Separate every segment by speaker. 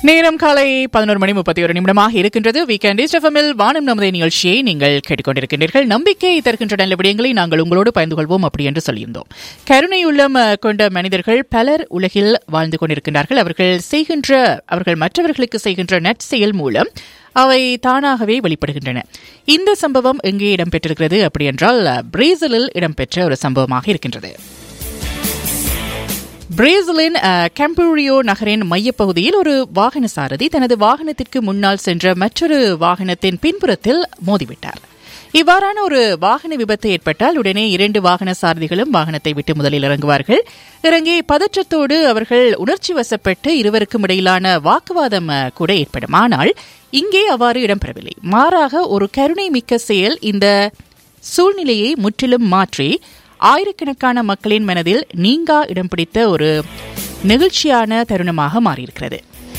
Speaker 1: நேரம் காலை பதினோரு மணி முப்பத்தி ஒரு நிமிடமாக இருக்கின்றது வீக்கெண்ட் இஸ்டஃபமில் வானம் நமது நிகழ்ச்சியை நீங்கள் கேட்டுக்கொண்டிருக்கின்றீர்கள் நம்பிக்கை தருகின்ற நல்ல விடயங்களை நாங்கள் உங்களோடு பகிர்ந்து கொள்வோம் அப்படி என்று சொல்லியிருந்தோம் கருணை உள்ளம் அஹ், கொண்ட மனிதர்கள் பலர் உலகில் வாழ்ந்து கொண்டிருக்கின்றார்கள் அவர்கள் செய்கின்ற அவர்கள் மற்றவர்களுக்கு செய்கின்ற நற்செயல் மூலம் அவை தானாகவே வெளிப்படுகின்றன இந்த சம்பவம் எங்கே இடம்பெற்றிருக்கிறது அப்படி என்றால் அஹ், பிரேசிலில் இடம்பெற்ற ஒரு சம்பவமாக இருக்கின்றது பிரேசிலின் அஹ், கெம்பூரியோ நகரின் மையப்பகுதியில் ஒரு வாகன சாரதி தனது வாகனத்திற்கு முன்னால் சென்ற மற்றொரு வாகனத்தின் பின்புறத்தில் மோதிவிட்டார் இவ்வாறான ஒரு வாகன விபத்து ஏற்பட்டால் உடனே இரண்டு வாகன சாரதிகளும் வாகனத்தை விட்டு முதலில் இறங்குவார்கள் இறங்கி பதற்றத்தோடு அவர்கள் உணர்ச்சி வசப்பட்டு இருவருக்கும் இடையிலான வாக்குவாதம் அஹ், கூட ஏற்படும் ஆனால் இங்கே அவ்வாறு இடம்பெறவில்லை மாறாக ஒரு கருணை மிக்க செயல் இந்த சூழ்நிலையை முற்றிலும் மாற்றி ஆயிரக்கணக்கான மக்களின் மனதில் நீங்கா இடம் பிடித்த ஒரு நெகிழ்ச்சியான தருணமாக மாறியிருக்கிறது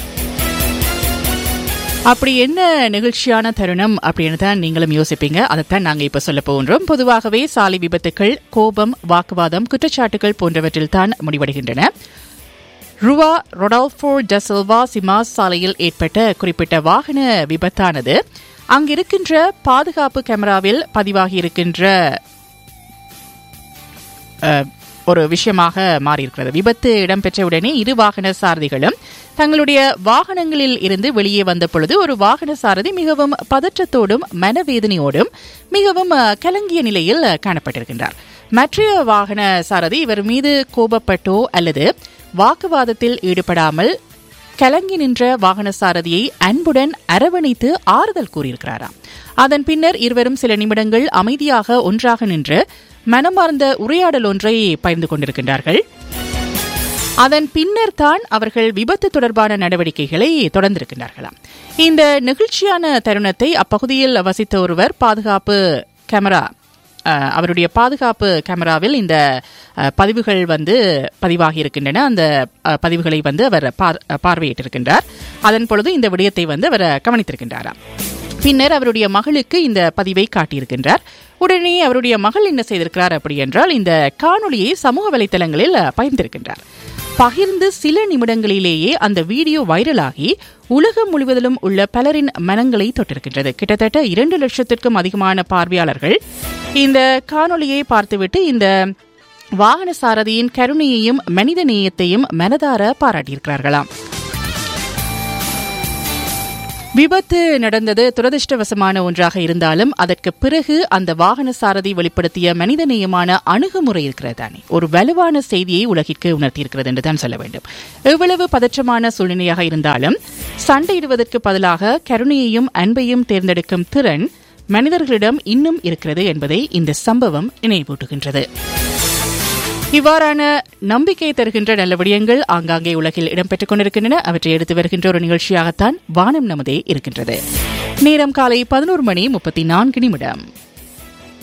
Speaker 1: அப்படி என்ன நிகழ்ச்சியான தருணம் அப்படின்னு தான் நீங்களும் யோசிப்பீங்க அதைத்தான் நாங்கள் இப்ப சொல்ல போகின்றோம் பொதுவாகவே சாலை விபத்துக்கள் கோபம் வாக்குவாதம் குற்றச்சாட்டுகள் போன்றவற்றில் தான் முடிவடைகின்றன ருவா ரொடால்ஃபோ டசில்வா சிமாஸ் சாலையில் ஏற்பட்ட குறிப்பிட்ட வாகன விபத்தானது அங்கிருக்கின்ற பாதுகாப்பு கேமராவில் பதிவாகி இருக்கின்ற அஹ், ஒரு விஷயமாக மாறியிருக்கிறது விபத்து இடம்பெற்ற உடனே இரு வாகன சாரதிகளும் தங்களுடைய வாகனங்களில் இருந்து வெளியே வந்த பொழுது ஒரு வாகன சாரதி மிகவும் பதற்றத்தோடும் மனவேதனையோடும் மிகவும் அஹ், கலங்கிய நிலையில் அஹ், காணப்பட்டிருக்கின்றார் மற்ற வாகன சாரதி இவர் மீது கோபப்பட்டோ அல்லது வாக்குவாதத்தில் ஈடுபடாமல் கலங்கி நின்ற வாகன சாரதியை அன்புடன் அரவணைத்து ஆறுதல் கூறியிருக்கிறாராம் அதன் பின்னர் இருவரும் சில நிமிடங்கள் அமைதியாக ஒன்றாக நின்று மனமார்ந்த உரையாடல் ஒன்றை பகிர்ந்து கொண்டிருக்கின்றார்கள் அதன் பின்னர் தான் அவர்கள் விபத்து தொடர்பான நடவடிக்கைகளை தொடர்ந்திருக்கின்றார்களாம் இந்த நெகிழ்ச்சியான தருணத்தை அப்பகுதியில் வசித்த ஒருவர் பாதுகாப்பு கேமரா அஹ், அவருடைய பாதுகாப்பு கேமராவில் இந்த அஹ், பதிவுகள் வந்து பதிவாகி இருக்கின்றன அந்த அஹ், பதிவுகளை வந்து அவர் பார்- பார்வையிட்டிருக்கின்றார் அதன் பொழுது இந்த விடயத்தை வந்து அவர் கவனித்திருக்கின்றாராம் பின்னர் அவருடைய மகளுக்கு இந்த பதிவை காட்டியிருக்கின்றார் உடனே அவருடைய மகள் என்ன செய்திருக்கிறார் அப்படி என்றால் இந்த காணொளியை சமூக வலைத்தளங்களில் அஹ், பகிர்ந்திருக்கின்றார் பகிர்ந்து சில நிமிடங்களிலேயே அந்த வீடியோ வைரலாகி உலகம் முழுவதிலும் உள்ள பலரின் மனங்களை தொட்டிருக்கின்றது கிட்டத்தட்ட இரண்டு லட்சத்திற்கும் அதிகமான பார்வையாளர்கள் இந்த காணொளியை பார்த்துவிட்டு இந்த வாகன சாரதியின் கருணையையும் மனித நேயத்தையும் மனதார பாராட்டியிருக்கிறார்களாம் விபத்து நடந்தது துரதிர்ஷ்டவசமான ஒன்றாக இருந்தாலும் அதற்கு பிறகு அந்த வாகன சாரதி வெளிப்படுத்திய மனிதநேயமான அணுகுமுறை இருக்கிறதானே ஒரு வலுவான செய்தியை உலகிற்கு உணர்த்தியிருக்கிறது என்று தான் சொல்ல வேண்டும் எவ்வளவு பதற்றமான சூழ்நிலையாக இருந்தாலும் சண்டையிடுவதற்கு பதிலாக கருணையையும் அன்பையும் தேர்ந்தெடுக்கும் திறன் மனிதர்களிடம் இன்னும் இருக்கிறது என்பதை இந்த சம்பவம் நினைவூட்டுகின்றது இவ்வாறான நம்பிக்கை தருகின்ற நல்ல விடயங்கள் ஆங்காங்கே உலகில் இடம்பெற்றுக் கொண்டிருக்கின்றன அவற்றை எடுத்து வருகின்ற ஒரு நிகழ்ச்சியாகத்தான் வானம் நமதே இருக்கின்றது நேரம் காலை பதினோரு மணி முப்பத்தி நான்கு நிமிடம்